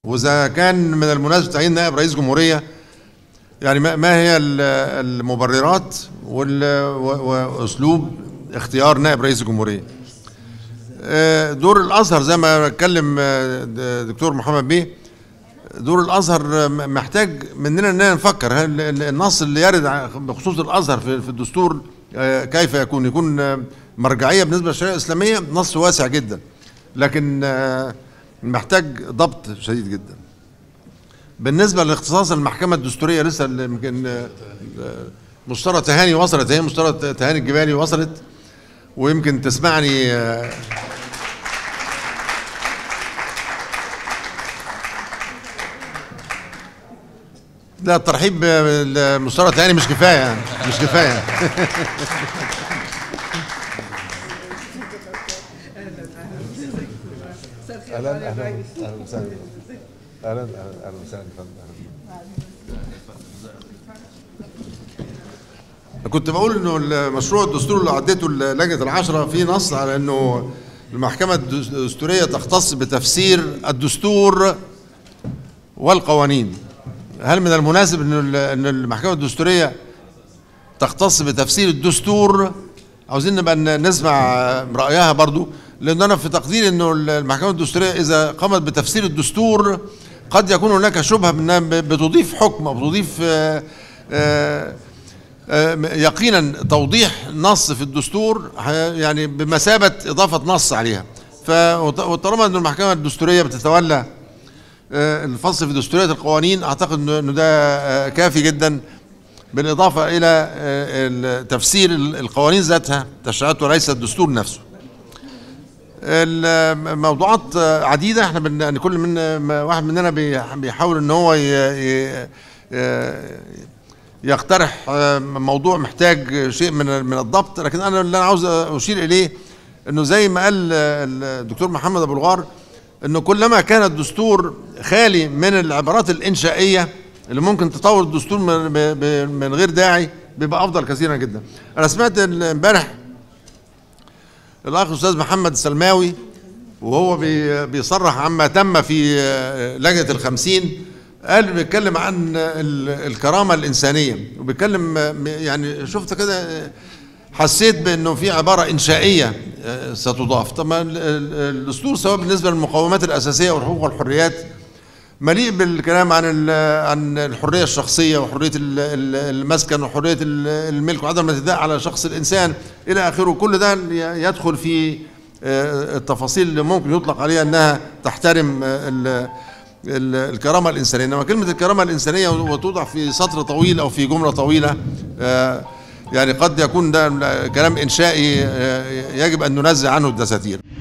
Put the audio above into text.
واذا كان من المناسب تعيين نائب رئيس جمهوريه يعني ما ما هي ال- المبررات وال- و- واسلوب اختيار نائب رئيس الجمهوريه آه، دور الازهر زي ما اتكلم آه، د- دكتور محمد بيه دور الازهر آه، م- محتاج مننا اننا نفكر هل ال- النص اللي يرد ع- بخصوص الازهر في في الدستور آه، كيف يكون يكون آه، مرجعيه بالنسبه للشريعه الاسلاميه نص واسع جدا لكن آه، محتاج ضبط شديد جدا بالنسبه لاختصاص المحكمه الدستوريه لسه اللي يمكن آه، آه، مشترى تهاني وصلت هي مشترى تهاني الجبالي وصلت ويمكن تسمعني آه، لا الترحيب بالمشترى تهاني مش كفايه يعني مش كفايه اهلا اهلا اهلا وسهلا اهلا اهلا اهلا وسهلا فندم أهلاً. كنت بقول انه المشروع الدستور اللي عديته لجنه العشره فيه نص على انه المحكمه الدستوريه تختص بتفسير الدستور والقوانين هل من المناسب ان ال- ان المحكمه الدستوريه تختص بتفسير الدستور عاوزين نبقى ن- نسمع رايها برضو لان انا في تقديري انه المحكمه الدستوريه اذا قامت بتفسير الدستور قد يكون هناك شبهه بانها ب- بتضيف حكم او بتضيف آه، آه، آه، يقينا توضيح نص في الدستور ح- يعني بمثابه اضافه نص عليها ف وط- وطالما ان المحكمه الدستوريه بتتولى آه، الفصل في دستوريه القوانين اعتقد إنه- انه ده آه، كافي جدا بالاضافه الى آه، ال- تفسير ال- القوانين ذاتها تشريعات وليس الدستور نفسه. الموضوعات آه، عديده احنا بن يعني كل من ما واحد مننا بيح- بيحاول ان هو ي- ي- ي- يقترح آه، موضوع محتاج شيء من من الضبط لكن انا اللي انا عاوز اشير اليه انه زي ما قال آه، الدكتور محمد ابو الغار انه كلما كان الدستور خالي من العبارات الانشائيه اللي ممكن تطور الدستور من, ب- ب- من غير داعي بيبقى افضل كثيرا جدا انا سمعت ال- امبارح الاخ الاستاذ محمد السلماوي وهو بي- بيصرح عما تم في آه، لجنه الخمسين قال بيتكلم عن ال- الكرامه الانسانيه وبيتكلم آه، يعني شفت كده آه، حسيت بانه في عباره انشائيه آه، ستضاف طبعا ال- ال- الدستور سواء بالنسبه للمقومات الاساسيه والحقوق والحريات مليء بالكلام عن ال- عن الحريه الشخصيه وحريه ال- ال- المسكن وحريه ال- الملك وعدم الاعتداء على شخص الانسان الى اخره كل ده ي- يدخل في آه، التفاصيل اللي ممكن يطلق عليها انها تحترم آه، ال- ال- الكرامه الانسانيه انما كلمه الكرامه الانسانيه وتوضع في سطر طويل او في جمله طويله آه، يعني قد يكون ده كلام انشائي آه، يجب ان ننزع عنه الدساتير